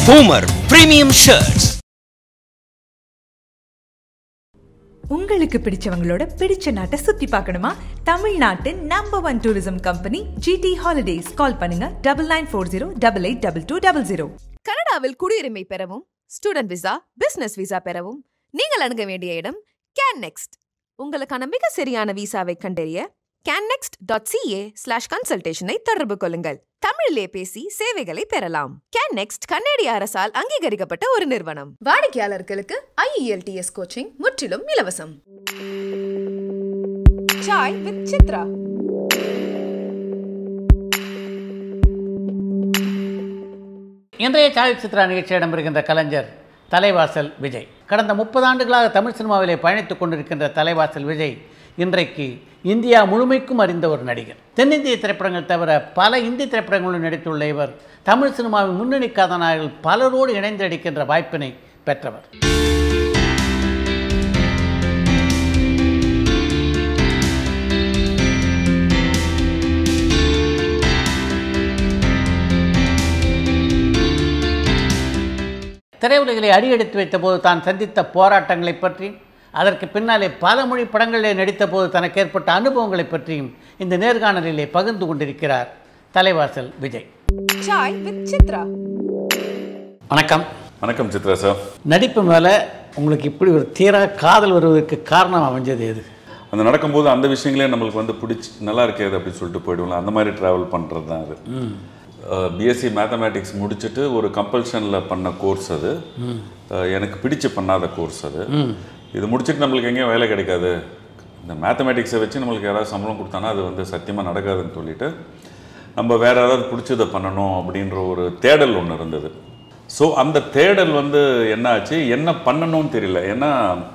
Homer Premium Shirts. உங்களுக்கு பிடிச்சவங்களோட பிடிச்ச நாட்டை சுத்தி பார்க்கணுமா தமிழ்நாட்டு number one tourism company GT holidays call பண்ணுங்க double nine four zero double eight double two double zero கனடாவில் குடியுரிமை பெறவும் ஸ்டூடெண்ட் விசா பிசினஸ் விசா பெறவும் நீங்கள் அணுக வேண்டிய இடம் கேன் நெக்ஸ்ட் உங்களுக்கான மிக சரியான விசாவை கண்டறிய கேன்னெக்ஸ்ட் டாட் சிஏ ஸ்லாஷ் கன்சல்டேஷனை தொடர்பு கொள்ளுங்கள் தமிழிலே பேசி சேவைகளை பெறலாம் கேன்னெக்ஸ்ட் கன்னடிய அரசால் அங்கீகரிக்கப்பட்ட ஒரு நிறுவனம் வாடிக்கையாளர்களுக்கு ஐஇஎல்டிஎஸ் கோச்சிங் முற்றிலும் இலவசம் சாய் வித் சித்ரா இன்றைய சாய் சித்ரா நிகழ்ச்சி இடம்பெறுகின்ற கலைஞர் தலைவாசல் விஜய் கடந்த முப்பது ஆண்டுகளாக தமிழ் சினிமாவிலே பயணித்துக் கொண்டிருக்கின்ற தலைவாசல் விஜய் இன்றைக்கு இந்தியா முழுமைக்கும் அறிந்த ஒரு நடிகர் தென்னிந்திய திரைப்படங்கள் தவிர பல இந்தி திரைப்படங்களில் நடித்துள்ள இவர் தமிழ் சினிமாவின் முன்னணி கதாநாயகர்கள் பலரோடு இணைந்து நடிக்கின்ற வாய்ப்பினை பெற்றவர் திரையுலகிலே அடியெடுத்து வைத்தபோது தான் சந்தித்த போராட்டங்களைப் பற்றியும் அதற்கு பின்னாலே பல மொழி படங்களிலே நடித்தபோது தனக்கு ஏற்பட்ட அனுபவங்களைப் பற்றியும் இந்த நேர்காணலிலே பகிர்ந்து கொண்டிருக்கிறார் தலைவாசல் விஜய் சாய் வித் சித்ரா வணக்கம் வணக்கம் சித்ரா சார் நடிப்பு மேலே உங்களுக்கு இப்படி ஒரு தீரா காதல் வருவதற்கு காரணம் அமைஞ்சது எது அந்த நடக்கும்போது அந்த விஷயங்களே நம்மளுக்கு வந்து பிடிச்சி நல்லா இருக்கே அது அப்படின்னு சொல்லிட்டு போயிடுவோம்ல அந்த மாதிரி ட்ராவல் பண்ணுறது தான் அது பிஎஸ்சி மேத்தமேட்டிக்ஸ் முடிச்சுட்டு ஒரு கம்பல்ஷனில் பண்ண கோர்ஸ் அது அஹ், எனக்கு பிடிச்சு பண்ணாத கோர்ஸ் அது இது முடிச்சுட்டு நம்மளுக்கு எங்கேயும் வேலை கிடைக்காது இந்த மேத்தமேட்டிக்ஸை வச்சு நம்மளுக்கு யாராவது சம்பளம் கொடுத்தானா அது வந்து சத்தியமாக நடக்காதுன்னு சொல்லிட்டு நம்ம வேற ஏதாவது பிடிச்சதை பண்ணணும் அப்படின்ற ஒரு தேடல் ஒன்று இருந்தது ஸோ அந்த தேடல் வந்து என்ன ஆச்சு என்ன பண்ணணும்னு தெரியல ஏன்னா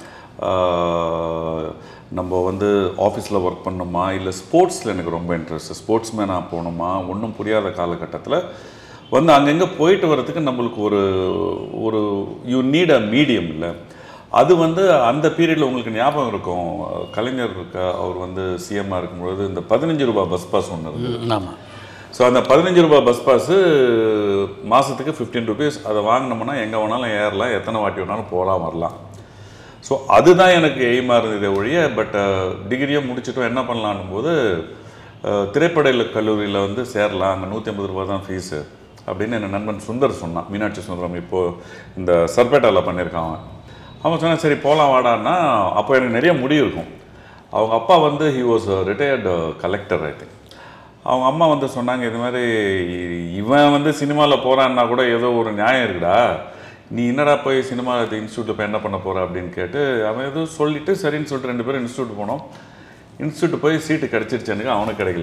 ஆஹ், நம்ம வந்து ஆஃபீஸில் ஒர்க் பண்ணணுமா இல்லை ஸ்போர்ட்ஸில் எனக்கு ரொம்ப இன்ட்ரெஸ்ட் ஸ்போர்ட்ஸ் மேனாக போகணுமா ஒன்றும் புரியாத காலகட்டத்தில் வந்து அங்கங்கே போயிட்டு வர்றதுக்கு நம்மளுக்கு ஒரு ஒரு யூ நீட் அ மீடியம் இல்லை அது வந்து அந்த பீரியடில் உங்களுக்கு ஞாபகம் இருக்கும் கலைஞர் இருக்க- அவர் வந்து சிஎம்மாக இருக்கும்பொழுது இந்த பதினஞ்சு ரூபாய் பஸ் பாஸ் ஒன்று இருந்தது ஆமாம் ஸோ அந்த பதினஞ்சு ரூபாய் பஸ் பாஸு மாதத்துக்கு ஃபிஃப்டீன் ருபீஸ் அதை வாங்கினோம்னா எங்கே வேணாலும் ஏறலாம் எத்தனை வாட்டி வேணாலும் போகலாம் வரலாம் ஸோ அதுதான் எனக்கு எய்மாக இருந்ததே ஒழிய பட் டிகிரியை முடிச்சிட்டோம் என்ன பண்ணலான்னும் போது அஹ், திரைப்பட இலக்கு கல்லூரியில் வந்து சேரலாம் அங்கே நூற்றி ஐம்பது ரூபா தான் ஃபீஸு அப்படின்னு என் நண்பன் சுந்தர் சொன்னான் மீனாட்சி சுந்தரம் இப்போது இந்த சர்பேட்டாவில் பண்ணியிருக்கான் அவன் அவன் சொன்னான் சரி போகலாம் வாடான்னா அப்போ எனக்கு நிறைய முடி இருக்கும் அவங்க அப்பா வந்து he was retired collector I think அவங்க அம்மா வந்து சொன்னாங்க இது மாதிரி இவன் வந்து சினிமாவில் போகிறான்னா கூட ஏதோ ஒரு நியாயம் இருக்குடா நீ என்னடா போய் சினிமா இன்ஸ்டியூட்டில் போய் என்ன பண்ண போகிற அப்படின்னு கேட்டு அவன் எதுவும் சொல்லிட்டு சரின்னு சொல்லிட்டு ரெண்டு பேரும் இன்ஸ்டியூட் போனோம் இன்ஸ்டியூட் போய் சீட்டு கிடச்சிருச்சு எனக்கு அவனுக்கு கிடைக்கல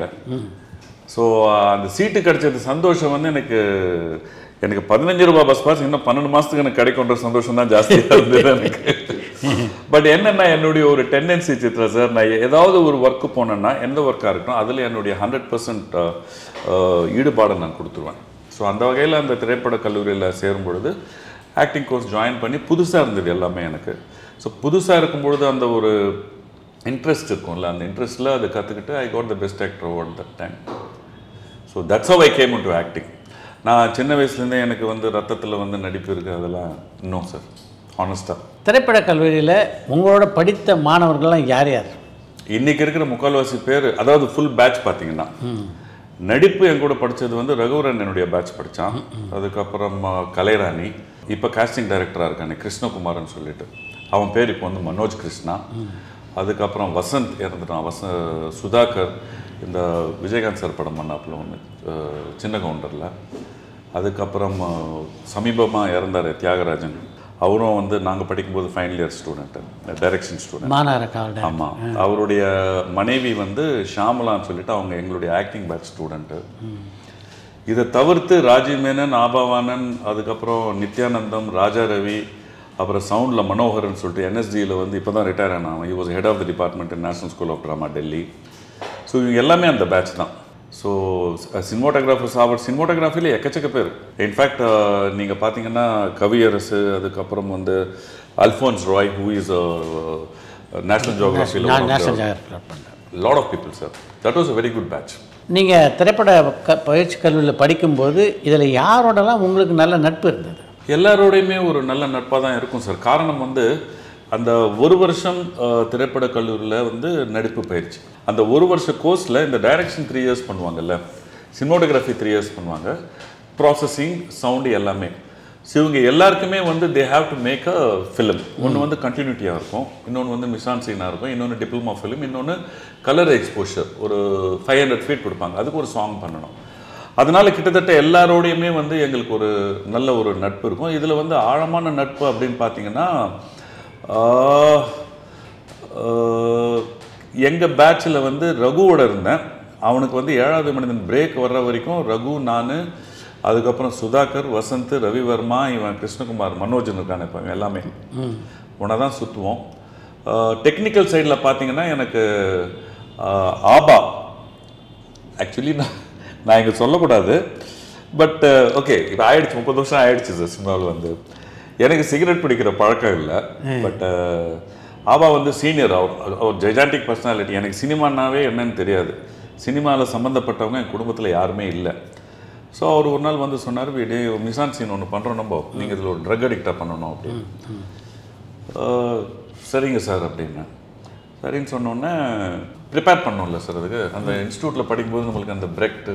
ஸோ அந்த சீட்டு கிடைச்சது சந்தோஷம் வந்து எனக்கு எனக்கு பதினஞ்சு ரூபாய் பஸ் பாஸ் இன்னும் பன்னெண்டு மாதத்துக்கு எனக்கு கிடைக்குன்ற சந்தோஷம் தான் ஜாஸ்தியாக இருந்தது எனக்கு பட் என்னென்னா என்னுடைய ஒரு டெண்டன்சி சித்ரா சார் நான் ஏதாவது ஒரு ஒர்க்கு போனேன்னா எந்த ஒர்க்காக இருக்கணும் அதில் என்னுடைய ஹண்ட்ரட் பர்சன்ட் ஈடுபாடை நான் கொடுத்துருவேன் ஸோ அந்த வகையில் அந்த திரைப்பட கல்லூரியில் சேரும் பொழுது ஆக்டிங் கோர்ஸ் ஜாயின் பண்ணி புதுசாக இருந்தது எல்லாமே எனக்கு ஸோ புதுசாக இருக்கும் பொழுது அந்த ஒரு இன்ட்ரெஸ்ட் இருக்கும்ல அந்த இன்ட்ரெஸ்ட்டில் அதை கற்றுக்கிட்டு I got the best actor of that time so that's how I came to acting நான் சின்ன வயசுலேருந்தே எனக்கு வந்து ரத்தத்தில் வந்து நடிப்பு இருக்குது அதெல்லாம் இன்னும் சார் ஹானஸ்ட்டாக திரைப்பட கல்லூரியில் உங்களோட படித்த மாணவர்கள்லாம் யார் யார் இன்னைக்கு இருக்கிற முக்கால்வாசி பேர் அதாவது ஃபுல் பேட்ச் பார்த்தீங்கன்னா நடிப்பு என் கூட படித்தது வந்து ரகுவரன் என்னுடைய பேட்ச் படித்தான் அதுக்கப்புறம் அஹ், கலைராணி இப்போ காஸ்டிங் டைரக்டராக இருக்கானே கிருஷ்ணகுமார்னு சொல்லிட்டு அவன் பேர் இப்போ வந்து மனோஜ் கிருஷ்ணா அதுக்கப்புறம் வசந்த் இறந்துட்டான் வச சுதாகர் இந்த விஜயகாந்த் சார் படம் பண்ணாப்புல ஒன்று சின்ன கவுண்டரில் அதுக்கப்புறம் சமீபமாக இறந்தார் தியாகராஜன் அவரும் வந்து நாங்கள் படிக்கும்போது final year student direction student மாநகர காவல் ஆமாம் அவருடைய மனைவி வந்து ஷாமலான்னு சொல்லிட்டு அவங்க எங்களுடைய ஆக்டிங் பேட்ச் ஸ்டூடெண்ட்டு இதை தவிர்த்து ராஜீவ் மேனன் ஆபாவானன் அதுக்கப்புறம் நித்யானந்தம் ராஜா ரவி அப்புறம் சவுண்டில் மனோகரன் சொல்லிட்டு என்எஸ்டியில் வந்து இப்போ தான் ரிட்டையர் ஆனான் he was head of the department in National School of Drama Delhi so இவங்க எல்லாமே அந்த பேட்ச் தான் ஸோ சினிமோட்டோகிராஃபர்ஸ் அவர் சினிமோட்டோகிராஃபிலே எக்கச்சக்க பேர் இன்ஃபேக்ட் நீங்கள் பார்த்தீங்கன்னா கவியரசு அதுக்கப்புறம் வந்து Alphonse Roy who is national ஜியோகிராஃபியில் நான் நேஷனல் ஜாகிரபியில் பண்ணுறேன் lot of people sir that was a very good batch நீங்கள் திரைப்பட க பயிற்சி கல்லூரியில் படிக்கும்போது இதில் யாரோடலாம் உங்களுக்கு நல்ல நட்பு இருந்தது எல்லாரோடையுமே ஒரு நல்ல நட்பாக தான் இருக்கும் சார் காரணம் வந்து அந்த ஒரு வருஷம் அஹ், திரைப்படக் கல்லூரியில் வந்து நடிப்பு பயிற்சி அந்த ஒரு வருஷ கோர்ஸில் இந்த டைரக்ஷன் த்ரீ இயர்ஸ் பண்ணுவாங்கல்ல சினிமோட்டோகிராஃபி த்ரீ இயர்ஸ் பண்ணுவாங்க ப்ராசஸிங் சவுண்டு எல்லாமே ஸோ இவங்க எல்லாருக்குமே வந்து they have to make a film ஒன்று வந்து கண்டினியூட்டியாக இருக்கும் இன்னொன்று வந்து மிசான் சீனாக இருக்கும் இன்னொன்று டிப்ளமா ஃபிலிம் இன்னொன்று கலர் எக்ஸ்போஷர் ஒரு ஃபைவ் ஹண்ட்ரட் ஃபீட் கொடுப்பாங்க அதுக்கு ஒரு சாங் பண்ணணும் அதனால கிட்டத்தட்ட எல்லாரோடையுமே வந்து எங்களுக்கு ஒரு நல்ல ஒரு நட்பு இருக்கும் இதில் வந்து ஆழமான நட்பு அப்படின்னு பார்த்தீங்கன்னா ஆஹ், ஆஹ், எங்க பேட்சில் வந்து ரகுவோட இருந்தேன் அவனுக்கு வந்து ஏழாவது மனிதன் பிரேக் வர்ற வரைக்கும் ரகு நான் அதுக்கப்புறம் சுதாகர் வசந்த் ரவிவர்மா இவன் கிருஷ்ணகுமார் மனோஜன் இருக்கான இப்போ எல்லாமே உன்னை தான் சுற்றுவோம் டெக்னிக்கல் சைடில் பார்த்தீங்கன்னா எனக்கு ஆஹ், ஆபா ஆக்சுவலி நான் நான் இங்கே சொல்லக்கூடாது பட் ஓகே இப்போ ஆயிடுச்சு முப்பது வருஷம் ஆயிடுச்சு சார் சினிமாவில் வந்து எனக்கு சிகரெட் பிடிக்கிற பழக்கம் இல்லை பட் ஆபா வந்து சீனியர் அவர் அவர் ஜெஜாண்டிக் பர்சனாலிட்டி எனக்கு சினிமானாவே என்னன்னு தெரியாது சினிமாவில் சம்மந்தப்பட்டவங்க என் குடும்பத்தில் யாருமே இல்லை ஸோ அவர் ஒரு நாள் வந்து சொன்னார் டே மிசான் சீன் ஒன்று பண்ணுறோம் நம்ம நீங்கள் இதில் ஒரு ட்ரக் அடிக்டாக பண்ணணும் அப்படின்னு ஆஹ், சரிங்க சார் அப்படின்னேன் சரின்னு சொன்னோன்னே ப்ரிப்பேர் பண்ணோம்ல சார் அதுக்கு அந்த இன்ஸ்டியூட்டில் படிக்கும்போது நம்மளுக்கு அந்த பிரெக்ட்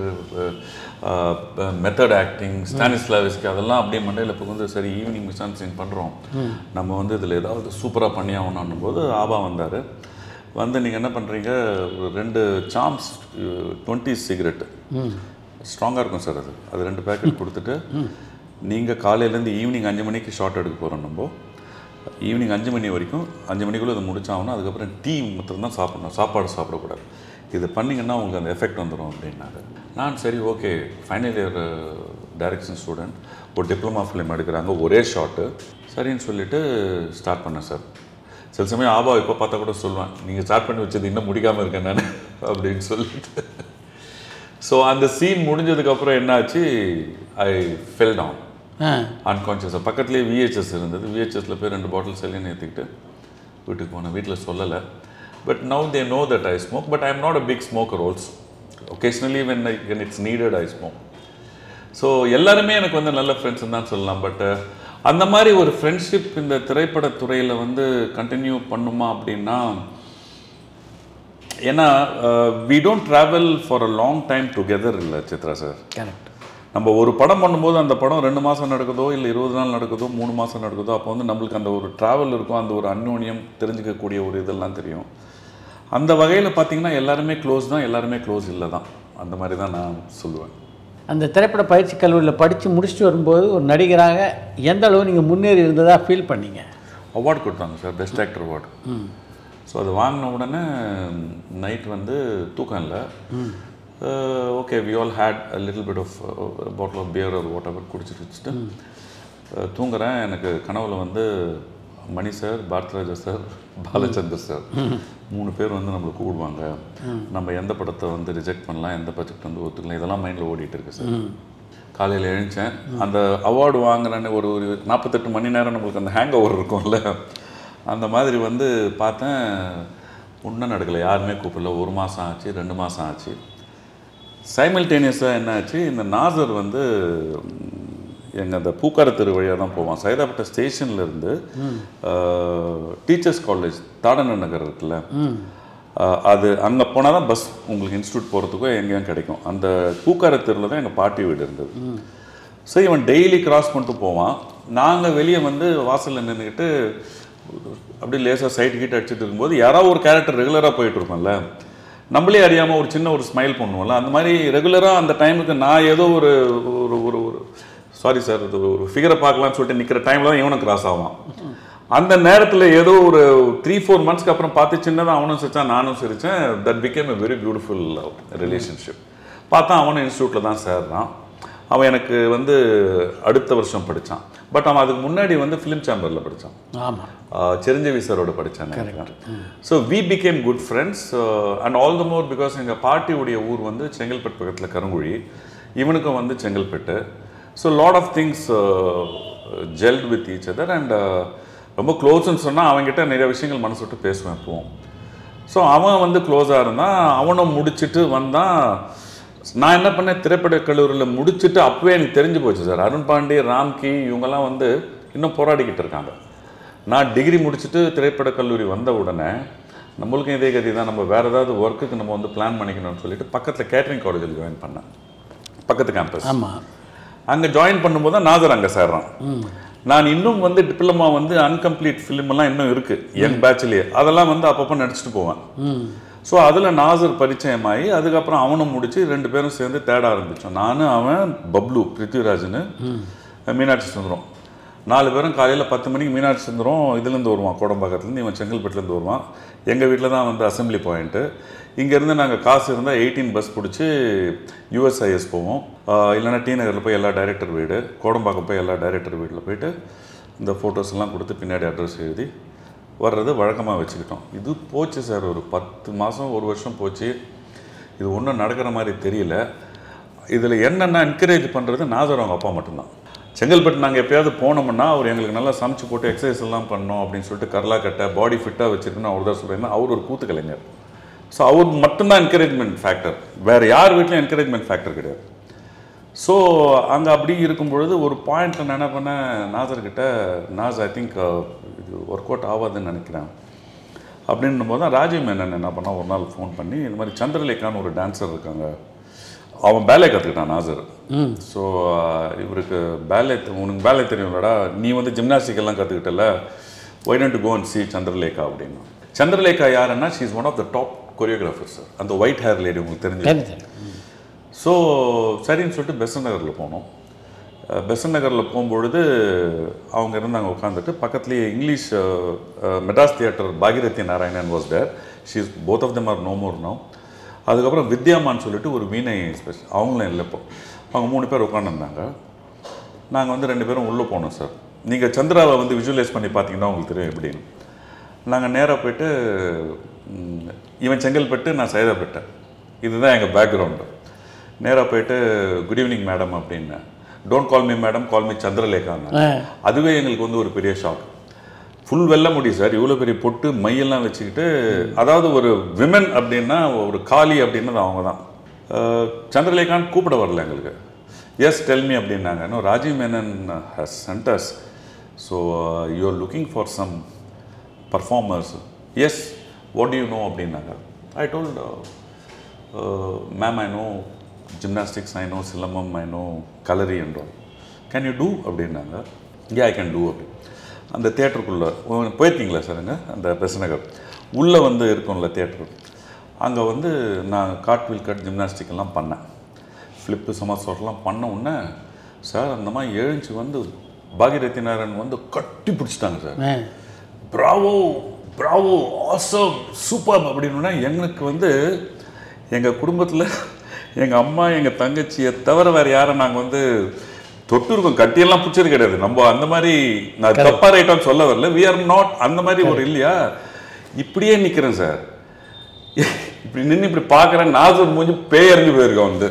மெத்தட் ஆக்டிங் ஸ்டானிஸ்லாவிஸ்க்கு அதெல்லாம் அப்படியே மண்டையில் இப்போ வந்து சரி ஈவினிங் மிசான் சீன் பண்ணுறோம் நம்ம வந்து இதில் ஏதாவது சூப்பராக பண்ணி ஆகணும்னும் போது ஆபா வந்தார் வந்து நீங்கள் என்ன பண்ணுறீங்க ஒரு ரெண்டு சாம்ஸ் டுவெண்ட்டி சிகரெட்டு ஸ்ட்ராங்காக இருக்கும் சார் அது அது ரெண்டு பேக்கெட் கொடுத்துட்டு நீங்கள் காலையிலேருந்து ஈவினிங் அஞ்சு மணிக்கு ஷார்ட் எடுக்க போகிறோம் நம்ம ஈவினிங் அஞ்சு மணி வரைக்கும் அஞ்சு மணிக்குள்ளே இதை முடிச்சாகணும் அதுக்கப்புறம் டீ மாத்திரம் தான் சாப்பிடணும் சாப்பாடு சாப்பிடக்கூடாது இது பண்ணிங்கன்னா உங்களுக்கு அந்த எஃபெக்ட் வந்துடும் அப்படின்னாரு நான் சரி okay final year direction student ஒரு டிப்ளமா ஃபிலிம் எடுக்கிறாங்க ஒரே ஷாட்டு சரின்னு சொல்லிட்டு ஸ்டார்ட் பண்ணேன் சார் சில சமயம் ஆபா இப்போ பார்த்தா கூட சொல்லுவேன் நீங்கள் ஸ்டார்ட் பண்ணி வச்சது இன்னும் முடிக்காமல் இருக்கேன் நான் அப்படின்னு சொல்லிட்டு ஸோ அந்த சீன் முடிஞ்சதுக்கப்புறம் என்னாச்சு ஐ ஃபெல் டவுன் ஆ அன்கான்ஷியஸாக பக்கத்துலேயே விஹெச்எஸ் இருந்தது விஹெச்எஸில் போய் ரெண்டு பாட்டில் செல்லின்னு ஏற்றிக்கிட்டு வீட்டுக்கு போனேன் வீட்டில் சொல்லலை but now they know that I smoke but I am not a big smoker also occasionally when I when it's needed I smoke so எல்லாருமே எனக்கு வந்து நல்ல ஃப்ரெண்ட்ஸ் தான் சொல்லலாம் பட் அந்த மாதிரி ஒரு ஃப்ரெண்ட்ஷிப் இந்த திரைப்படத்துறையில் வந்து கண்டினியூ பண்ணுமா அப்படின்னா ஏன்னா we don't travel for a long time together இல்லை சித்ரா சார் கரெக்ட் நம்ம ஒரு படம் பண்ணும்போது அந்த படம் ரெண்டு மாதம் நடக்குதோ இல்லை இருபது நாள் நடக்குதோ மூணு மாதம் நடக்குதோ அப்போ வந்து நம்மளுக்கு அந்த ஒரு ட்ராவல் இருக்கும் அந்த ஒரு அந்யோன்யம் தெரிஞ்சுக்கக்கூடிய ஒரு இதெல்லாம் தெரியும் அந்த வகையில் பார்த்தீங்கன்னா எல்லாருமே க்ளோஸ் தான் எல்லாருமே க்ளோஸ் இல்லை தான் அந்த மாதிரி தான் நான் சொல்லுவேன் அந்த திரைப்பட பயிற்சி கல்லூரியில் படித்து முடிச்சுட்டு வரும்போது ஒரு நடிகராக எந்த அளவு நீங்கள் முன்னேறி இருந்ததா ஃபீல் பண்ணீங்க அவார்டு கொடுத்தாங்க sir best actor award so அது வாங்கின உடனே நைட் வந்து தூக்கம் இல்லை okay we all had a little bit of bottle of beer ஒரு வாட் எவர் குடிச்சிட்டு வச்சுட்டு அஹ், தூங்குறேன் எனக்கு கனவுல வந்து Mani sir Bharathiraja sir Balachander sir மூணு பேர் வந்து நம்மளை கூப்பிடுவாங்க நம்ம எந்த படத்தை வந்து ரிஜெக்ட் பண்ணலாம் எந்த ப்ராஜெக்ட் வந்து ஒத்துக்கலாம் இதெல்லாம் மைண்டில் ஓடிட்டு இருக்கு சார் காலையில் எழுந்தேன் அந்த அவார்டு வாங்குறேன்னு ஒரு ஒரு நாற்பத்தெட்டு மணி நேரம் நம்மளுக்கு அந்த ஹேங் ஓவர் இருக்கும்ல அந்த மாதிரி வந்து பார்த்தேன் ஒன்றும் நடக்கலை யாருமே கூப்பிடல ஒரு மாதம் ஆச்சு ரெண்டு மாதம் ஆச்சு சைமல்டேனியஸாக என்ன ஆச்சு இந்த நாசர் வந்து எங்கள் அந்த பூக்கார தெரு வழியாக தான் போவான் சைதாப்பேட்டை ஸ்டேஷன்லேருந்து டீச்சர்ஸ் காலேஜ் தாடன நகர் இருக்குல்ல அஹ், அது அங்கே போனால் தான் பஸ் உங்களுக்கு இன்ஸ்டியூட் போகிறதுக்கோ எங்கேயும் கிடைக்கும் அந்த பூக்கார தெருவில் தான் எங்கள் பாட்டி வீடு இருந்தது ஸோ இவன் டெய்லி கிராஸ் பண்ணிட்டு போவான் நாங்கள் வெளியே வந்து வாசலில் நின்றுக்கிட்டு அப்படியே லேசாக சைட் கீட் அடிச்சுட்டு இருக்கும்போது யாராவது ஒரு கேரக்டர் ரெகுலராக போயிட்டு இருப்போம்ல நம்மளே அறியாமல் ஒரு சின்ன ஒரு ஸ்மைல் பண்ணுவோம்ல அந்த மாதிரி ரெகுலராக அந்த டைமுக்கு நான் ஏதோ ஒரு ஒரு ஒரு ஒரு சாரி சார் இது ஒரு ஃபிகரை பார்க்கலாம்னு சொல்லிட்டு நிற்கிற டைமில் தான் இவனும் கிராஸ் ஆவான் அந்த நேரத்தில் ஏதோ ஒரு த்ரீ ஃபோர் மந்த்ஸ்க்கு அப்புறம் பார்த்து சின்னதாக அவனும் சிரிச்சான் நானும் சிரித்தேன் that became a very beautiful relationship பார்த்தா அவனும் இன்ஸ்டியூட்டில் தான் சேர்றான் அவன் எனக்கு வந்து அடுத்த வருஷம் படித்தான் பட் அவன் அதுக்கு முன்னாடி வந்து ஃபிலிம் சேம்பரில் படித்தான் ஆமாம் ஆஹ் சிரஞ்சீவி சாரோட படித்தேன் so we became good friends and all the more because எங்கள் பாட்டியுடைய ஊர் வந்து செங்கல்பட்டு பக்கத்தில் கருங்குழி இவனுக்கும் வந்து Chengalpattu so lot of things gelled with each other and ரொம்ப க்ளோஸ்ன்னு சொன்னால் அவன்கிட்ட நிறைய விஷயங்கள் மனசு விட்டு பேசுவேன் எப்பவும் ஸோ அவன் வந்து க்ளோஸாக இருந்தான் அவனும் முடிச்சிட்டு வந்தான் நான் என்ன பண்ணேன் திரைப்பட கல்லூரியில் முடிச்சுட்டு அப்பவே எனக்கு தெரிஞ்சு போச்சு சார் அருண் பாண்டி ராம்கி இவங்கெல்லாம் வந்து இன்னும் போராடிக்கிட்டு இருக்காங்க நான் டிகிரி முடிச்சுட்டு திரைப்பட கல்லூரி வந்த உடனே நம்மளுக்கும் இதே கதி தான் நம்ம வேறு ஏதாவது ஒர்க்குக்கு நம்ம வந்து பிளான் பண்ணிக்கணும்னு சொல்லிட்டு பக்கத்தில் கேட்டரிங் காலேஜில் ஜாயின் பண்ணேன் பக்கத்து கேம்பஸ் ஆமாம் அங்கே ஜாயின் பண்ணும்போது தான் நாசர் அங்கே சேர்றான் நான் இன்னும் வந்து டிப்ளமா வந்து அன்கம்ப்ளீட் ஃபிலிம் எல்லாம் இன்னும் இருக்கு என் பேட்ச்லேயே அதெல்லாம் வந்து அப்பப்போ நடிச்சுட்டு போவேன் ஸோ அதில் நாசர் பரிச்சயமாகி அதுக்கப்புறம் அவனும் முடிச்சு ரெண்டு பேரும் சேர்ந்து தேட ஆரம்பித்தோம் நானும் அவன் பப்ளு பிருத்விராஜ்னு மீனாட்சி சுந்தரம் நாலு பேரும் காலையில் பத்து மணிக்கு மீனாட்சி சுந்தரம் இதுலேருந்து வருவான் கோடம்பாக்கத்துலேருந்து இவன் செங்கல்பட்டுலேருந்து வருவான் எங்கள் வீட்டில் தான் வந்து அசெம்பிளி பாயிண்ட்டு இங்கேருந்து நாங்கள் காசு இருந்தால் எயிட்டீன் பஸ் பிடிச்சி யூஎஸ்ஐஎஸ் போவோம் ஆஹ் இல்லைன்னா டி நகரில் போய் எல்லா டைரக்டர் வீடு கோடம்பாக்கம் போய் எல்லா டைரக்டர் வீட்டில் போயிட்டு இந்த ஃபோட்டோஸ் எல்லாம் கொடுத்து பின்னாடி அட்ரஸ் எழுதி வர்றது வழக்கமாக வச்சுக்கிட்டோம் இது போச்சு சார் ஒரு பத்து மாதம் ஒரு வருஷம் போச்சு இது ஒன்றும் நடக்கிற மாதிரி தெரியல இதில் என்னென்ன என்கரேஜ் பண்ணுறது நாசர் அவங்க அப்பா மட்டும்தான் செங்கல்பட்டு நாங்கள் எப்பயாவது போனோம்னா அவர் எங்களுக்கு நல்லா சமைச்சு போட்டு எக்ஸசைஸ் எல்லாம் பண்ணோம் அப்படின்னு சொல்லிட்டு கரலா கட்டை பாடி ஃபிட்டாக வச்சுருக்குன்னு அவர் தான் சொல்கிறேன் அவர் ஒரு கூத்து கலைஞர் ஸோ அவர் மட்டும்தான் என்கரேஜ்மெண்ட் ஃபேக்டர் வேறு யார் வீட்லையும் என்கரேஜ்மெண்ட் ஃபேக்டர் கிடையாது ஸோ அங்கே அப்படி இருக்கும் பொழுது ஒரு பாயிண்ட்டில் நான் என்ன பண்ணேன் நாசர்கிட்ட நாஸ் ஐ திங்க் இது ஒர்க் அவுட் ஆகாதுன்னு நினைக்கிறேன் அப்படின்னும் போது தான் ராஜீவ் மேனன் என்ன பண்ணா ஒரு நாள் ஃபோன் பண்ணி இந்த மாதிரி சந்திரலேகான்னு ஒரு டான்ஸர் இருக்காங்க அவன் பேலே கற்றுக்கிட்டான் நாசர் ஸோ இவருக்கு பேலே உனக்கு பேலே தெரியும்லடா நீ வந்து ஜிம்னாஸ்டிக் எல்லாம் கற்றுக்கிட்டல why don't go and see Chandralekha அப்படின்னு சந்திரலேகா யாருன்னா she is one of the top choreographer sir அந்த ஒயிட் ஹேர் லேடி உங்களுக்கு தெரிஞ்சு தெரியும் தெரியும் ஸோ சரின்னு சொல்லிட்டு பெசன் நகரில் போனோம் அஹ் பெசன் நகரில் போகும்பொழுது அவங்க இருந்தாங்க உட்காந்துட்டு பக்கத்துலேயே English ah, ah, Madras theatre Bhagirathi Narayanan was there she's both of them are no more no அதுக்கப்புறம் வித்யாமான்னு சொல்லிட்டு ஒரு வீணை ஸ்பெஷல் அவங்களும் இல்லை இப்போ அவங்க மூணு பேர் உட்காந்துருந்தாங்க நாங்கள் வந்து ரெண்டு பேரும் உள்ளே போனோம் சார் நீங்கள் சந்திராவை வந்து விஜுவலைஸ் பண்ணி பார்த்தீங்கன்னா உங்களுக்கு தெரியும் எப்படின்னு நாங்கள் நேராக போயிட்டு ம், இவன் செங்கல்பட்டு நான் சைதாப்பேட்டேன் இதுதான் எங்கள் பேக்ரவுண்டு நேராக போயிட்டு குட் ஈவினிங் மேடம் அப்படின்னு don't call me madam call me சந்திரலேகாங்க அதுவே எங்களுக்கு வந்து ஒரு பெரிய ஷாக் ஃபுல் வெல்ல முடியும் சார் இவ்வளோ பெரிய பொட்டு மையெல்லாம் வச்சுக்கிட்டு அதாவது ஒரு விமன் அப்படின்னா ஒரு காளி அப்படின்னது அவங்க தான் அஹ், சந்திரலேகான்னு கூப்பிட வரல எங்களுக்கு எஸ் டெல்மி அப்படின்னாங்க இன்னும் Rajiv Menon has centres so you are looking for some performers yes what you know அப்படின்னாங்க I told ma'am I know gymnastics I know silambam I know kalari என்றோம் கேன் யூ டூ அப்படின்னாங்க யா ஐ கேன் டூ அப்படி அந்த தேட்டருக்குள்ளே போயிருக்கீங்களா சாருங்க அந்த பெசநகர் உள்ளே வந்து இருக்கும்ல தேட்டர் அங்கே வந்து நான் காட்வில் கட் ஜிம்னாஸ்டிக் எல்லாம் பண்ணேன் ஃப்ளிப்பு சமஸ்வரெலாம் பண்ண உடனே சார் அந்த மாதிரி எழுந்துச்சு வந்து பாகிரதி நாராயண் வந்து கட்டி பிடிச்சிட்டாங்க சார் ஆ பிராவோ பிராவோ ஆசம் சூப்பர் அப்படின்னா எங்களுக்கு வந்து எங்கள் குடும்பத்தில் எங்கள் அம்மா எங்கள் தங்கச்சியை தவிர வேறு யாரை நாங்கள் வந்து தொட்டு இருக்கோம் கட்டியெல்லாம் பிடிச்சது கிடையாது நம்ம அந்த மாதிரி நான் தப்பா ரைட்டான்னு சொல்ல வரல வி ஆர் நாட் அந்த மாதிரி ஒரு இல்லையா இப்படியே நிற்கிறேன் சார் இப்படி நின்று இப்படி பார்க்குறேன் நாசர் மூஞ்சி பேய் அறிஞ்சு போயிருக்கேன் வந்து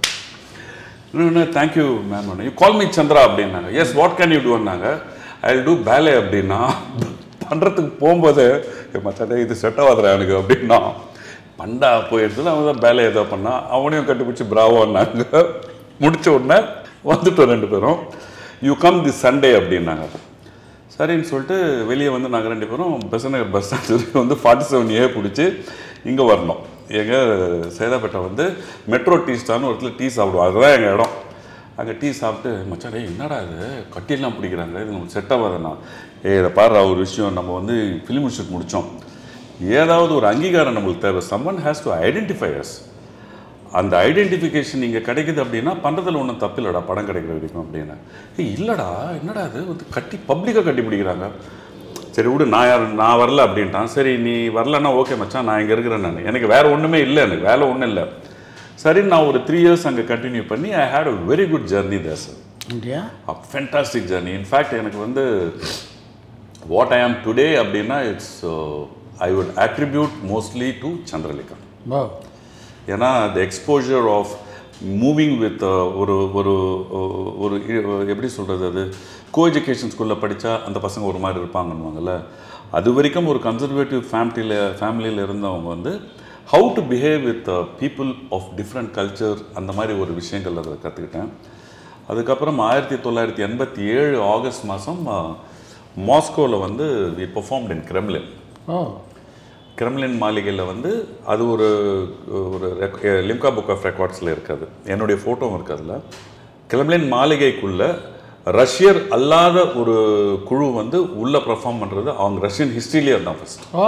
thank you ma'am you call me Chandra அப்படின்னாங்க எஸ் வாட் கேன் யூ டூன்னாங்க ஐ டூ பேலே அப்படின்னா பண்ணுறதுக்கு போகும்போது "ஏய் மச்சான் டேய், இது செட் ஆகாதுடா எனக்கு அப்படின்னா பண்டா போய் எடுத்து அவன் தான் பேலே ஏதோ பண்ணா அவனையும் கண்டுபிடிச்சி பிராவோன்னாங்க முடிச்ச உடனே வந்துட்டோம் ரெண்டு பேரும் யூ கம் தி சண்டே அப்படின்னாங்க சரின்னு சொல்லிட்டு வெளியே வந்து நாங்கள் ரெண்டு பேரும் பெசநகர் பஸ் ஸ்டாண்ட் வந்து ஃபார்ட்டி செவன் ஏ பிடிச்சி இங்கே வரணும் எங்கள் சேதாப்பேட்டை வந்து மெட்ரோ டீ ஸ்டான்னு ஒரு இடத்துல டீ சாப்பிடுவோம் அதுதான் எங்கள் இடம் அங்கே டீ சாப்பிட்டு மச்சான் டேய் என்னடா இது கட்டியெல்லாம் பிடிக்கிறாங்க இது நமக்கு செட் ஆகாதுண்ணா ஏ இதை பாரு ஒரு விஷயம் நம்ம வந்து ஃபிலிம் இன்ஸ்டியூட் முடித்தோம் ஏதாவது ஒரு அங்கீகாரம் நம்மளுக்கு தேவை someone has to identify us அந்த ஐடென்டிஃபிகேஷன் இங்கே கிடைக்குது அப்படின்னா பண்ணுறதுல ஒன்றும் தப்பில்லடா படம் கிடைக்கிற வரைக்கும் அப்படின்னு ஏய் இல்லைடா என்னடா அது வந்து கட்டி பப்ளிக்காக கட்டி பிடிக்கிறாங்க சரி விடு நான் யார் நான் வரல அப்படின்ட்டான் சரி நீ வரலன்னா ஓகே மச்சான் நான் இங்கே இருக்கிறேன் நான் எனக்கு வேறு ஒன்றுமே இல்லை எனக்கு வேலை ஒன்றும் இல்லை சரி நான் ஒரு த்ரீ இயர்ஸ் அங்கே கண்டினியூ பண்ணி I had a very good journey there sir அப்படியா ஃபென்டாஸ்டிக் ஜர்னி இன்ஃபேக்ட் எனக்கு வந்து வாட் ஐ ஆம் டுடே அப்படின்னா it's I would attribute mostly to Chandralekha ஓ ஏன்னா the exposure of moving with ஒரு ஒரு ஒரு இ- எப்படி சொல்கிறது அது கோ எஜுகேஷன் ஸ்கூலில் படித்தா அந்த பசங்க ஒரு மாதிரி இருப்பாங்கன்னுவாங்கல்ல அது வரைக்கும் ஒரு கன்சர்வேட்டிவ் ஃபேமிலியில் ஃபேமிலியில் இருந்தவங்க வந்து how to behave with people of different culture அந்த மாதிரி ஒரு விஷயங்கள் அதில் கற்றுக்கிட்டேன் அதுக்கப்புறம் ஆயிரத்தி தொள்ளாயிரத்தி எண்பத்தி ஏழு ஆகஸ்ட் மாதம் மாஸ்கோவில் வந்து வி பெர்ஃபார்ம்ட் இன் கிரெம்லின் ஓ கிரெம்லின் மாளிகையில் வந்து அது ஒரு ஒரு ரெக்- லிம்கா புக் ஆஃப் ரெக்கார்ட்ஸில் இருக்காது என்னுடைய ஃபோட்டோவும் இருக்கு அதில் கிரெம்லின் மாளிகைக்குள்ள ரஷ்யர் அல்லாத ஒரு குழு வந்து உள்ளே பெர்ஃபார்ம் பண்ணுறது அவங்க ரஷ்யன் ஹிஸ்ட்ரியிலே தான் ஃபர்ஸ்ட் ஓ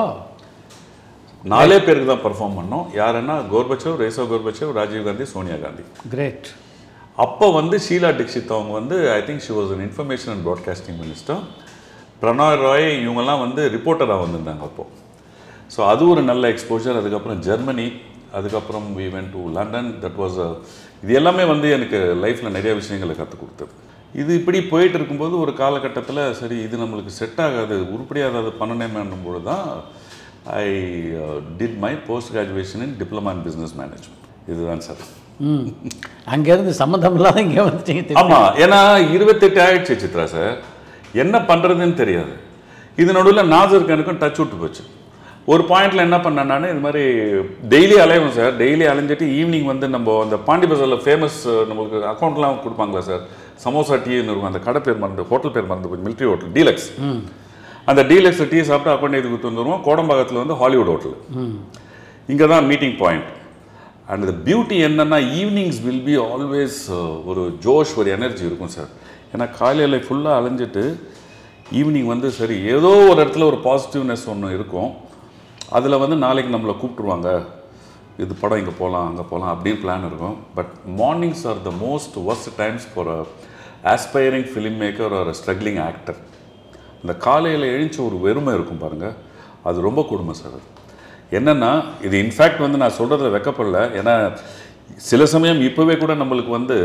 நாலே பேருக்கு தான் பெர்ஃபார்ம் பண்ணோம் யாருன்னா Gorbachev Raisa Gorbachev Rajiv Gandhi Sonia Gandhi great அப்போ வந்து ஷீலா டிக்ஷித் அவங்க வந்து I think she was an information and broadcasting minister Pranoy Roy இவங்கெல்லாம் வந்து ரிப்போர்ட்டராக வந்திருந்தாங்க அப்போ ஸோ அது ஒரு நல்ல எக்ஸ்போஜர் அதுக்கப்புறம் ஜெர்மனி அதுக்கப்புறம் we went to London that was இது எல்லாமே வந்து எனக்கு லைஃப்பில் நிறைய விஷயங்களை கற்றுக் கொடுத்தது இது இப்படி போயிட்டு இருக்கும்போது ஒரு காலகட்டத்தில் சரி இது நம்மளுக்கு செட் ஆகாது உருப்படியாக ஏதாவது பண்ணணுமேன்னும் பொழுது தான் I did my post graduation in diploma in business management இதுதான் சார் ம் அங்கேருந்து சம்மந்தம் இல்லாத இங்கே வந்துட்டீங்க திருப்பி. ஆமா ஏன்னா இருபத்தெட்டு ஆயிடுச்சு சித்ரா சார் என்ன பண்றதுன்னு தெரியாது இது நடுவில் நாசருக்கு எனக்கும் டச் விட்டு போச்சு ஒரு பாயிண்ட்ல என்ன பண்ணேன் நான் இது மாதிரி டெய்லி அலைவோம் சார் டெய்லி அலைஞ்சிட்டு ஈவினிங் வந்து நம்ம அந்த பாண்டி பஜாரில் ஃபேமஸ் நம்மளுக்கு அக்கௌண்ட்லாம் கொடுப்பாங்களா சார் சமோசா டீன்னு இருக்கும் அந்த கடை பேர் மறந்து ஹோட்டல் பேர் மறந்து போய் மிலிட்ரி ஹோட்டல் டீலக்ஸ் அந்த டீலக்ஸ் டீ சாப்பிட்டு அக்கௌண்ட் எழுதி கொடுத்து வந்துருவோம் கோடம்பாக்கத்தில் வந்து ஹாலிவுட் ஹோட்டல் இங்கே தான் meeting point and the beauty என்னன்னா ஈவினிங்ஸ் வில் பி ஆல்வேஸ் ஒரு ஜோஷ் ஒரு எனர்ஜி இருக்கும் சார் ஏன்னா காலையில் ஃபுல்லாக அலைஞ்சிட்டு ஈவினிங் வந்து சரி ஏதோ ஒரு இடத்துல ஒரு பாசிட்டிவ்னஸ் ஒன்று இருக்கும் அதில் வந்து நாளைக்கு நம்மளை கூப்பிட்டுருவாங்க இது படம் இங்கே போகலாம் அங்கே போகலாம் அப்படின்னு பிளான் இருக்கும் but mornings are the most worst times for a aspiring film maker or a struggling actor இந்த காலையில் எழுந்த ஒரு வெறுமை இருக்கும் பாருங்க அது ரொம்ப கொடுமை சார் அது என்னன்னா இது இன்ஃபேக்ட் வந்து நான் சொல்கிறதுல வெக்கப்படல ஏன்னா சில சமயம் இப்போவே கூட நம்மளுக்கு வந்து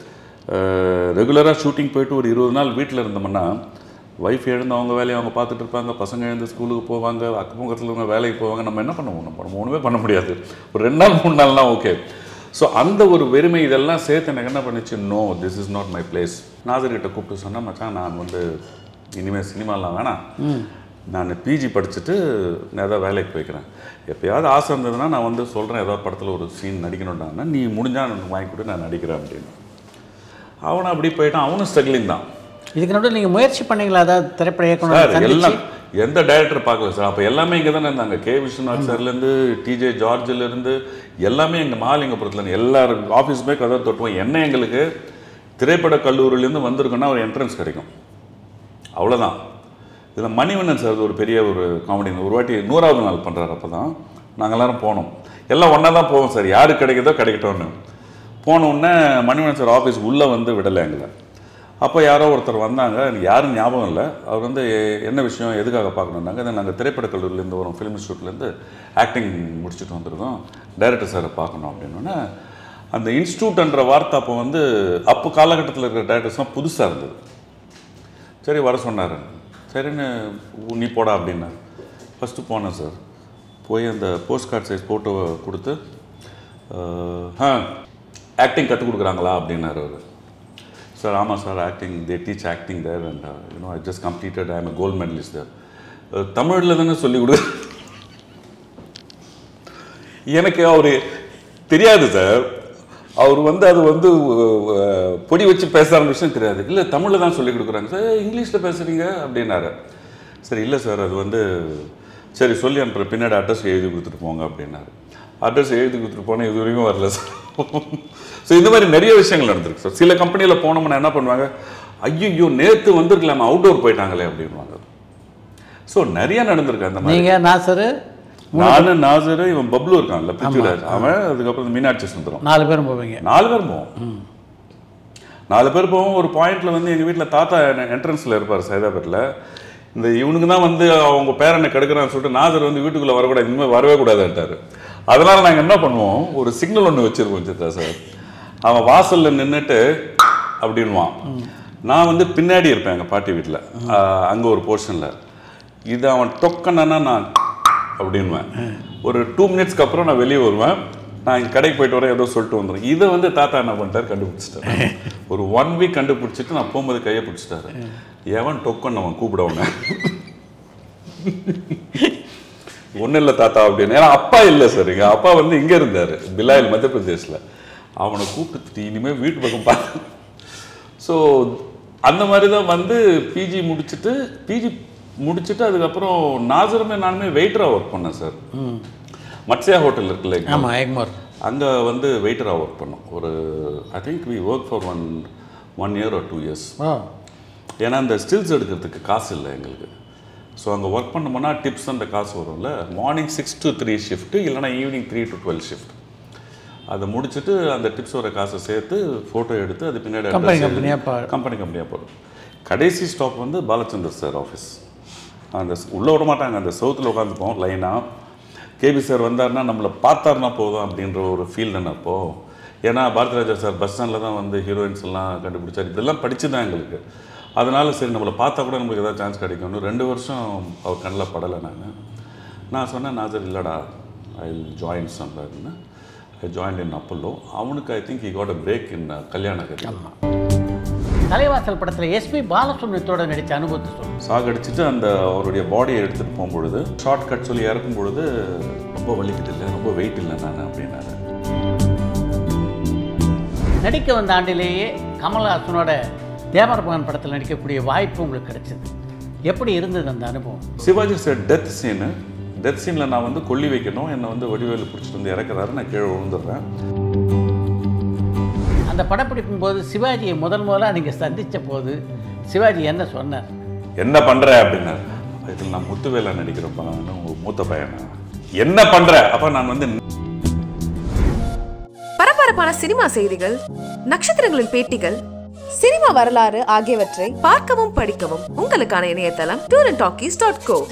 ரெகுலராக ஷூட்டிங் போயிட்டு ஒரு இருபது நாள் வீட்டில் இருந்தோம்னா ஒய்ஃப் எழுந்து அவங்க வேலையை அவங்க பார்த்துட்டு இருப்பாங்க பசங்க எழுந்து ஸ்கூலுக்கு போவாங்க அக்கம் பக்கத்தில் இருக்க வேலைக்கு போவாங்க நம்ம என்ன பண்ணுவோம் நம்ம நம்ம ஒன்றுமே பண்ண முடியாது ஒரு ரெண்டு நாள் மூணு நாள்லாம் ஓகே ஸோ அந்த ஒரு வெறுமை இதெல்லாம் சேர்த்து எனக்கு என்ன பண்ணுச்சு no this is not my place நாசர்கிட்ட கூப்பிட்டு சொன்னேன் மச்சான் நான் வந்து இனிமேல் சினிமாலாம் வேணாம் நான் பிஜி படிச்சுட்டு நான் ஏதாவது வேலைக்கு போய்க்கிறேன் எப்பயாவது ஆசை இருந்ததுன்னா நான் வந்து சொல்கிறேன் ஏதாவது படத்தில் ஒரு சீன் நடிக்கணும்டான்னா நீ முடிஞ்சால் எனக்கு வாங்கி கொடு நான் நடிக்கிறேன் அப்படின்னு அவனும் அப்படி போயிட்டான் அவனும் ஸ்ட்ரகிளிங் தான் இதுக்கு நடுவில் நீங்கள் முயற்சி பண்ணீங்களா அதாவது திரைப்பட சார் இயக்குனர் எல்லாம் சந்திச்சு எந்த டைரக்டர் பார்க்கல சார் அப்போ எல்லாமே இங்கே தானே இருந்தாங்க கே விஸ்வநாத் சார்லேருந்து டிஜே ஜார்ஜிலேருந்து எல்லாமே எங்கள் மகாலிங்கபுரத்தில் எல்லாரும் ஆஃபீஸுமே கதை தொட்டுவோம் என்ன எங்களுக்கு திரைப்பட கல்லூரியிலேருந்து வந்திருக்குன்னா ஒரு என்ட்ரன்ஸ் கிடைக்கும் அவ்வளோதான் இதில் மணிவண்ணன் சார் ஒரு பெரிய ஒரு காமெடி ஒரு வாட்டி நூறாவது நாள் பண்ணுறாரு அப்போ தான் நாங்கள் எல்லாரும் போனோம் எல்லாம் ஒன்றா தான் போவோம் சார் யாருக்கு கிடைக்குதோ கிடைக்கட்டும்னு போன உடனே மணிவண்ணன் சார் ஆஃபீஸ் உள்ளே வந்து விடலை எங்களை அப்போ யாரோ ஒருத்தர் வந்தாங்க எனக்கு யாரும் ஞாபகம் இல்லை அவர் வந்து எ- என்ன விஷயம் எதுக்காக பார்க்கணுன்னாங்க இதை நாங்கள் திரைப்பட கல்லூரியிலேருந்து வரோம் ஃபிலிம் இன்ஸ்டியூட்லேருந்து ஆக்டிங் முடிச்சுட்டு வந்திருக்கோம் டைரக்டர் சாரை பார்க்கணும் அப்படின்னோடனே அந்த இன்ஸ்டியூட்ன்ற வார்த்தை அப்போ வந்து அப்போ காலகட்டத்தில் இருக்கிற டேரக்டர்ஸ்லாம் புதுசாக இருந்தது சரி வர சொன்னார் சரின்னு உ- நீ போடா அப்படின்னாரு ஃபஸ்ட்டு போனேன் சார் போய் அந்த போஸ்ட் கார்டு சைஸ் ஃபோட்டோவை கொடுத்து அஹ், ஆ ஆக்டிங் கற்றுக் கொடுக்குறாங்களா அப்படின்னாரு அவர் சார் ஆமாம் sir acting they teach acting there and you know I just completed I am gold medalist there தமிழில் தானே சொல்லி கொடு எனக்கு அவர் தெரியாது சார் அவர் வந்து அது வந்து அஹ், பொடி வச்சு பேசுகிற விஷயம் தெரியாது இல்லை தமிழில் தான் சொல்லி கொடுக்குறாங்க சார் இங்கிலீஷில் பேசுகிறீங்க அப்படின்னாரு சரி இல்லை சார் அது வந்து சரி சொல்லி அனுப்புகிற பின்னாடி அட்ரஸ் எழுதி கொடுத்துட்டு போங்க அப்படின்னாரு அட்ரஸ் எழுதி கொடுத்துட்டு போனால் இது வரைக்கும் வரல சார் ஸோ இந்த மாதிரி நிறைய விஷயங்கள் நடந்திருக்கு சார் சில கம்பெனியில் போனோம்னா என்ன பண்ணுவாங்க ஐயோ நேற்று வந்திருக்கலாமா அவுட்டோர் போயிட்டாங்களே அப்படின்வாங்க ஸோ நிறைய நடந்திருக்கு அந்த மாதிரி நீங்கள் நாசரு நானு நாசரு இவன் பப்ளு இருக்கான்ல பிருத்திவிராஜ் அவன் அதுக்கப்புறம் இந்த மீனாட்சி சுந்தரம் நாலு பேரும் போவீங்க நாலு பேர் போவோம் நாலு பேர் போவோம் ஒரு பாயிண்ட்ல வந்து எங்க வீட்டில் தாத்தா என்ட்ரன்ஸ்ல இருப்பார் சைதாபேட்டில் இந்த இவனுக்கு தான் வந்து அவங்க பேரனை கெடுக்கிறான்னு சொல்லிட்டு நாசர் வந்து வீட்டுக்குள்ள வரக்கூடாது இனிமேல் வரவே கூடாதுன்ட்டாரு அதனால நாங்க என்ன பண்ணுவோம் ஒரு சிக்னல் ஒன்று வச்சிருப்போம் சித்ரா சார் அவன் வாசல்ல நின்னுட்டு அப்படின்வான் நான் வந்து பின்னாடி இருப்பேன் எங்கள் பாட்டி வீட்டில் அங்கே ஒரு போர்ஷனில் இது அவன் டொக்கனா நான் அப்படின்வேன் ஒரு டூ மினிட்ஸ்க்கு அப்புறம் நான் வெளியே வருவேன் நான் இங்கே கடைக்கு போயிட்டு வரேன் ஏதோ சொல்லிட்டு வந்துடுறேன் இதை வந்து தாத்தா என்ன பண்ணிட்டாரு கண்டுபிடிச்சிட்டாரு ஒரு ஒன் வீக் கண்டுபிடிச்சிட்டு நான் போகும்போது கையை பிடிச்சிட்டாரு எவன் டொக்கன் அவன் கூப்பிடவன ஒன்றும் இல்லை தாத்தா அப்படின்னு ஏன்னா அப்பா இல்லை சார் எங்கள் அப்பா வந்து இங்கே இருந்தார் பிலாயில் மத்திய பிரதேஷில் அவனை கூப்பிட்டு இனிமேல் வீட்டு பக்கம் பார்த்து ஸோ அந்த மாதிரி தான் வந்து பிஜி முடிச்சுட்டு பிஜி முடிச்சுட்டு அதுக்கப்புறம் நாசருமே நானுமே வெயிட்டராக ஒர்க் பண்ணேன் சார் மத்ஸ்யா ஹோட்டல் இருக்குல்ல இங்க. ஆமாம் எக்மோர் அங்கே வந்து வெயிட்டராக ஒர்க் பண்ணோம் ஒரு I think we work for one one year ஒரு டூ இயர்ஸ் ஓ ஏன்னா அந்த ஸ்டில்ஸ் எடுக்கிறதுக்கு காசு இல்லை எங்களுக்கு ஸோ அங்கே ஒர்க் பண்ணோம்னா டிப்ஸ் அந்த காசு வரும்ல morning six to three shift இல்லைனா evening three to twelve shift அதை முடிச்சுட்டு அந்த டிப்ஸ் வர காசை சேர்த்து ஃபோட்டோ எடுத்து அது பின்னாடி Company company-ஆ பா- கம்பெனி கம்பெனியாக போடும் கடைசி ஸ்டாப் வந்து பாலச்சந்தர் சார் ஆஃபீஸ் அந்த ஸ்- உள்ள விட மாட்டாங்க அந்த சவுத்தில் உட்காந்துப்போம் லைனாக கேபி சார் வந்தாருன்னா நம்மளை பார்த்தாருன்னா போதும் அப்படின்ற ஒரு ஃபீல் தானே அப்போது ஏன்னா பாரதிராஜா சார் பஸ் ஸ்டாண்டில் தான் வந்து ஹீரோயின்ஸ் எல்லாம் கண்டுபிடிச்சார் இதெல்லாம் படிச்சு தான் எங்களுக்கு அதனால சரி நம்மளை பார்த்தா கூட நம்மளுக்கு ஏதாவது சான்ஸ் கிடைக்கும்னு ரெண்டு வருஷம் அவர் கண்ணில் படலை நான் நான் சொன்னேன் நான் சார் இல்லைடா ஐ ஜாயின் சம்பாருன்னு ஐ ஜாயின் இன் அப்பல்லோ அவனுக்கு I think he got a break in கல்யாண கரி தலைவாசல் படத்தில் எஸ்பி பாலசுப்ரமணியத்தோட நடித்த அனுபவத்தை சொல்லுங்கள் சாகடிச்சிட்டு அந்த அவருடைய பாடியை எடுத்துகிட்டு போகும்பொழுது ஷார்ட் கட் சொல்லி இறக்கும் பொழுது ரொம்ப வலிக்குது இல்லை ரொம்ப வெயிட் இல்லை நான் அப்படின்னாரு நடிக்க வந்த ஆண்டிலேயே கமல்ஹாசனோட தேவரபகன் படத்தில் நடிக்கக்கூடிய வாய்ப்பு உங்களுக்கு கிடைச்சது எப்படி இருந்தது அந்த அனுபவம் Sivaji sir death scene death சீனில் நான் வந்து கொல்லி வைக்கணும் என்னை வந்து வடிவேலு பிடிச்சிட்டு வந்து இறக்குறாரு நான் கீழே விழுந்துடுறேன் அந்த படப்பிடிக்கும் போது சிவாஜியை முதல் முதலாக நீங்கள் சந்தித்த போது சிவாஜி என்ன சொன்னார் என்ன பண்ற அப்படின்னாரு இதில் நான் முத்துவேலா நடிக்கிறப்ப நான் உங்க மூத்த பையனா என்ன பண்ற அப்ப நான் வந்து பரபரப்பான சினிமா செய்திகள் நட்சத்திரங்களின் பேட்டிகள் சினிமா வரலாறு ஆகியவற்றை பார்க்கவும் படிக்கவும் உங்களுக்கான இணையதளம் tour and talkies dot go